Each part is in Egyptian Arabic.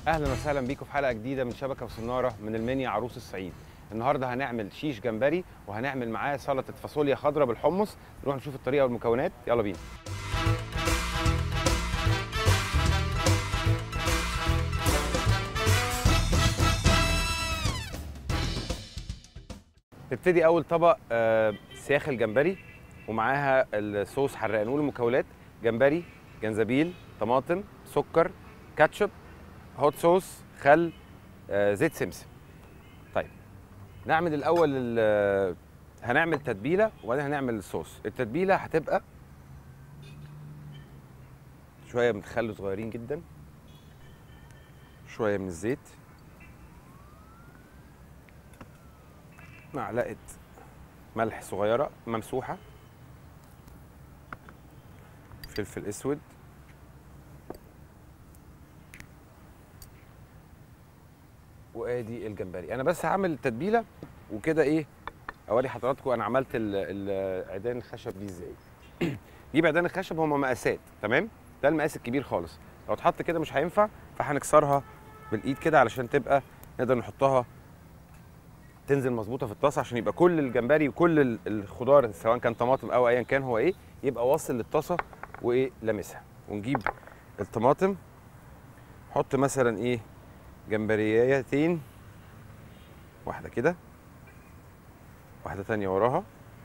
اهلا وسهلا بيكم في حلقه جديده من شبكه وسناره من المنيا عروس الصعيد النهارده هنعمل شيش جمبري وهنعمل معاه سلطه فاصوليا خضراء بالحمص نروح نشوف الطريقه والمكونات يلا بينا نبتدي اول طبق آه، سياخ الجمبري ومعاها الصوص حراق نقول المكونات جمبري جنزبيل طماطم سكر كاتشب هوت صوص خل آه، زيت سمسم طيب نعمل الاول ال- هنعمل تتبيله وبعدين هنعمل الصوص التتبيله هتبقى شويه من الخل صغيرين جدا شويه من الزيت معلقه ملح صغيره ممسوحه فلفل اسود وادي الجمبري انا بس هعمل التتبيله وكده ايه اوري حضراتكم انا عملت ال- ال- عيدان الخشب دي ازاي جيب عيدان الخشب هم مقاسات تمام ده المقاس الكبير خالص لو اتحط كده مش هينفع فهنكسرها بالايد كده علشان تبقى نقدر نحطها تنزل مظبوطه في الطاسه عشان يبقى كل الجمبري وكل ال- الخضار سواء كان طماطم او ايا كان هو ايه يبقى واصل للطاسه وايه لامسها ونجيب الطماطم حط مثلا ايه جمبريتين واحدة كده واحدة تانية وراها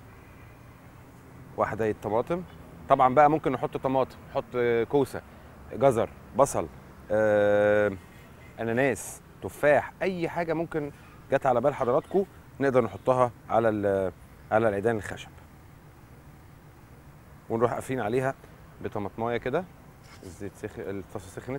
واحدة طماطم طبعا بقى ممكن نحط طماطم نحط آه، كوسة جزر بصل آه، اناناس تفاح اي حاجة ممكن جت على بال حضراتكم نقدر نحطها على ال- على العيدان الخشب ونروح قافلين عليها بطماطمايه كده الزيت سخ... الطاسه سخنت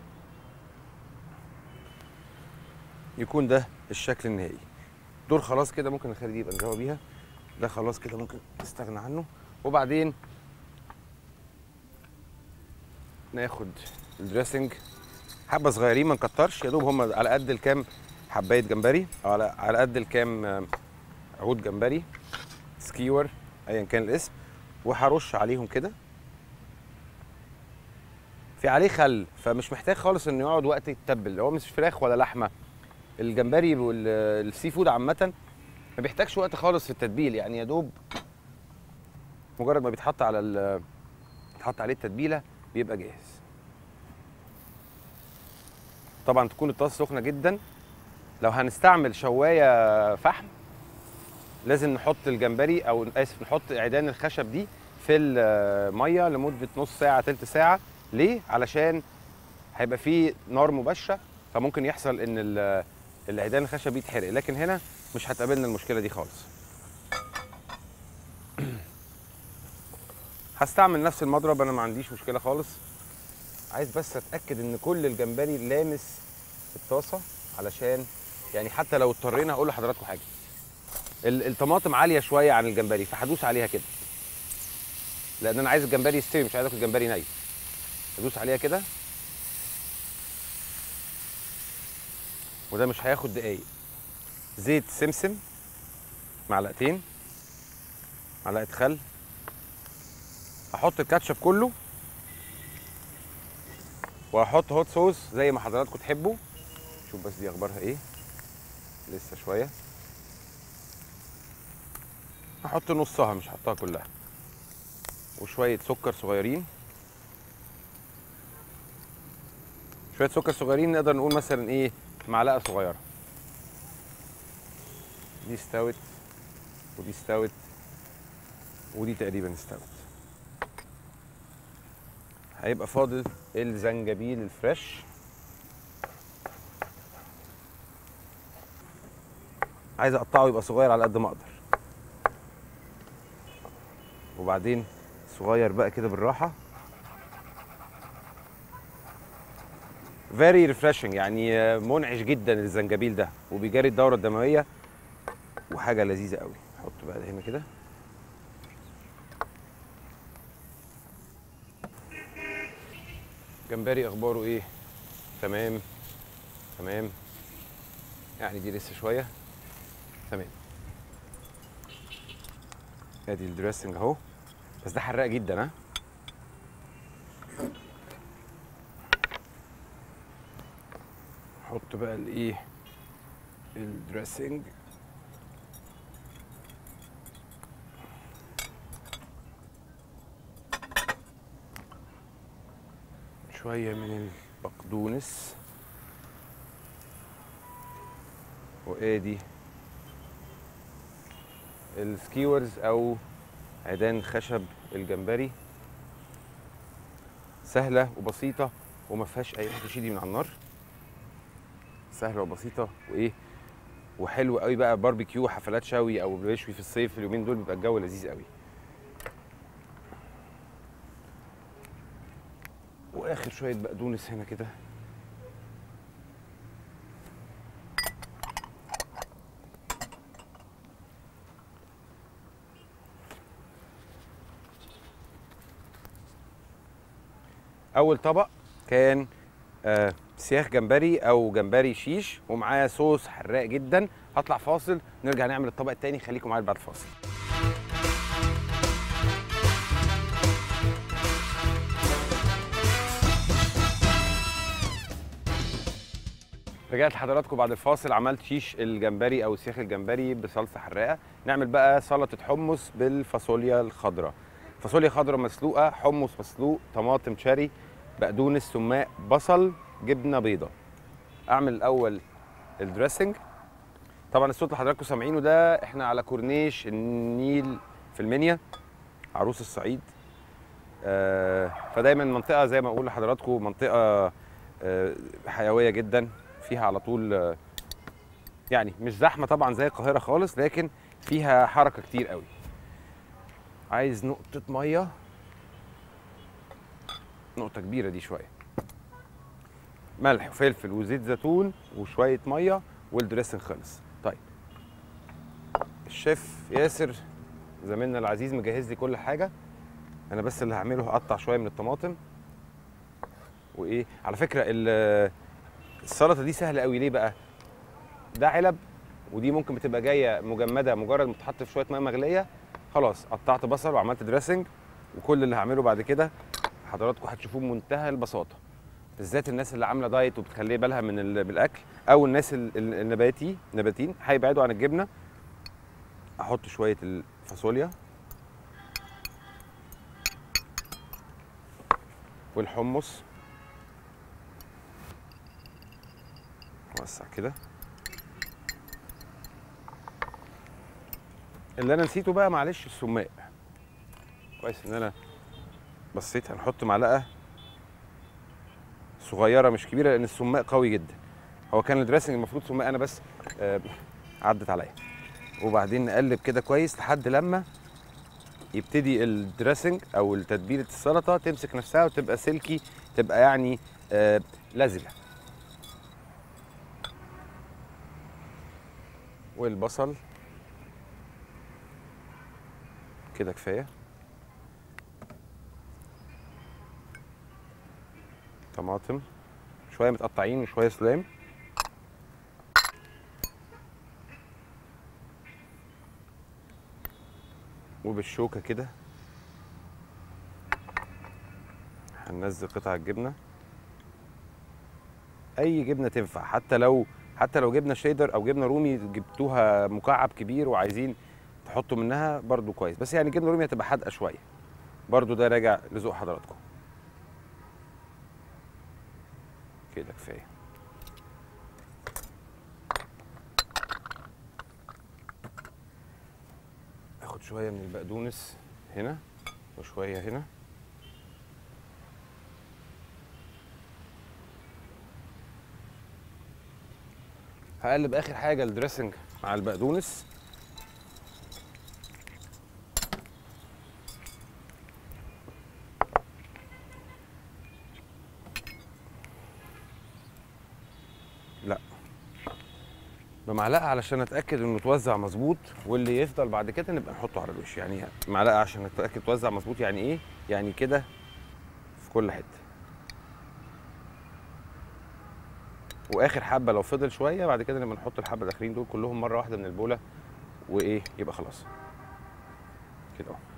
يكون ده الشكل النهائي دول خلاص كده ممكن نخلي دي يبقى نجاوب بيها ده خلاص كده ممكن نستغنى عنه وبعدين ناخد الدريسنج حبه صغيرين ما نكترش يا دوب هم على قد الكام حبايه جمبري او على على قد الكام آم، عود جمبري سكيور ايا كان الاسم وهرش عليهم كده في عليه خل فمش محتاج خالص انه يقعد وقت يتبل هو مش فراخ ولا لحمه الجمبري والسي فود عامه ما بيحتاجش وقت خالص في التتبيل يعني يا دوب مجرد ما بيتحط على ال- بيتحط عليه التتبيله بيبقى جاهز طبعا تكون الطاسه سخنه جدا لو هنستعمل شوايه فحم لازم نحط الجمبري او اسف نحط عيدان الخشب دي في الميه لمده نص ساعه تلت ساعه ليه علشان هيبقى فيه نار مباشره فممكن يحصل ان ال- العيدان الخشب دي يتحرق لكن هنا مش هتقابلنا المشكله دي خالص هستعمل نفس المضرب انا ما عنديش مشكله خالص عايز بس اتاكد ان كل الجمبري لامس الطاسه علشان يعني حتى لو اضطرينا اقول لحضراتكم حاجه ال- الطماطم عاليه شويه عن الجمبري فهدوس عليها كده لان انا عايز الجمبري يستوي مش عايز اكل الجمبري ني ادوس عليها كده وده مش هياخد دقايق زيت سمسم معلقتين معلقه خل هحط الكاتشب كله وهحط هوت صوص زي ما حضراتكم تحبوا شوف بس دي اخبارها ايه لسه شويه هحط نصها مش هحطها كلها وشويه سكر صغيرين شويه سكر صغيرين نقدر نقول مثلا ايه معلقه صغيره دي استوت ودي استوت ودي تقريبا استوت هيبقى فاضل الزنجبيل الفريش عايز اقطعه يبقى صغير على قد ما اقدر وبعدين صغير بقى كده بالراحه فيري ريفريشنج يعني آه، منعش جدا الزنجبيل ده وبيجري الدوره الدمويه وحاجه لذيذه قوي حط بقى ده هنا كده جمبري اخباره ايه تمام تمام يعني دي لسه شويه تمام ادي الدريسنج اهو بس ده حراق جدا ها نحط بقى الايه الدريسنج شوية من البقدونس وادي السكيورز او عيدان خشب الجمبري سهلة وبسيطة وما فيهاش أي حاجة تشيلي من على النار سهلة وبسيطة وإيه وحلو قوي بقى باربيكيو حفلات شوي أو بيشوي في الصيف اليومين دول بيبقى الجو لذيذ قوي وآخر شوية بقدونس هنا كده اول طبق كان آه سياخ جمبري او جمبري شيش ومعاه صوص حراق جدا هطلع فاصل نرجع نعمل الطبق التاني خليكم معايا بعد الفاصل رجعت لحضراتكم بعد الفاصل عملت شيش الجمبري او سياخ الجمبري بصلصه حراقه نعمل بقى سلطه حمص بالفاصوليا الخضراء فاصوليا خضراء مسلوقه حمص مسلوق طماطم شاري بقدونس سماق بصل جبنه بيضه اعمل الاول الدريسنج طبعا الصوت اللي حضراتكم سامعينه ده احنا على كورنيش النيل في المنيا عروس الصعيد آه فدايما منطقه زي ما اقول لحضراتكم منطقه آه حيويه جدا فيها على طول آه يعني مش زحمه طبعا زي القاهره خالص لكن فيها حركه كتير قوي عايز نقطه ميه نقطه كبيره دي شويه ملح وفلفل وزيت زيتون وشويه ميه والدريسنج خلص طيب الشيف ياسر زميلنا العزيز مجهز لي كل حاجه انا بس اللي هعمله هقطع شويه من الطماطم وايه على فكره ال- السلطه دي سهله قوي ليه بقى ده علب ودي ممكن بتبقى جايه مجمده مجرد ما تحط في شويه ميه مغليه خلاص قطعت بصل وعملت دريسنج وكل اللي هعمله بعد كده حضراتكم هتشوفوه بمنتهى البساطه بالذات الناس اللي عامله دايت وبتخلي بالها من ال- بالاكل او الناس ال- ال- النباتي نباتين هيبعدوا عن الجبنه احط شويه الفاصوليا والحمص وسع كده اللي انا نسيته بقى معلش السماق كويس ان انا بصيت هنحط معلقه صغيره مش كبيره لان السماق قوي جدا هو كان الدريسنج المفروض سماق انا بس آه عدت عليا وبعدين نقلب كده كويس لحد لما يبتدي الدريسنج او التتبيله السلطه تمسك نفسها وتبقى سلكي تبقى يعني آه لزجه والبصل كده كفايه طماطم شويه متقطعين وشويه سلام وبالشوكه كده هننزل قطع الجبنه اي جبنه تنفع حتى لو حتى لو جبنه شيدر او جبنه رومي جبتوها مكعب كبير وعايزين تحطوا منها برضو كويس بس يعني جبنه رومي هتبقى حادقه شويه برضو ده راجع لذوق حضراتكم كده كفايه اخد شويه من البقدونس هنا وشويه هنا هقلب اخر حاجه الدريسنج مع البقدونس لا بمعلقه علشان اتاكد انه اتوزع مظبوط واللي يفضل بعد كده نبقى نحطه على الوش يعني معلقه عشان اتاكد اتوزع مظبوط يعني ايه يعني كده في كل حته واخر حبه لو فضل شويه بعد كده نبقى نحط الحبه الاخرين دول كلهم مره واحده من البوله وايه يبقى خلاص كده اهو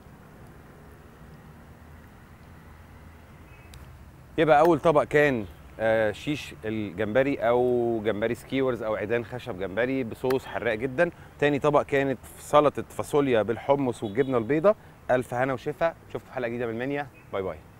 يبقى اول طبق كان آه، شيش الجمبري او جمبري سكيورز او عيدان خشب جمبري بصوص حراق جدا تاني طبق كانت سلطه فاصوليا بالحمص والجبنه البيضاء الف هنا وشفا نشوفكم في حلقه جديده من المنيا باي باي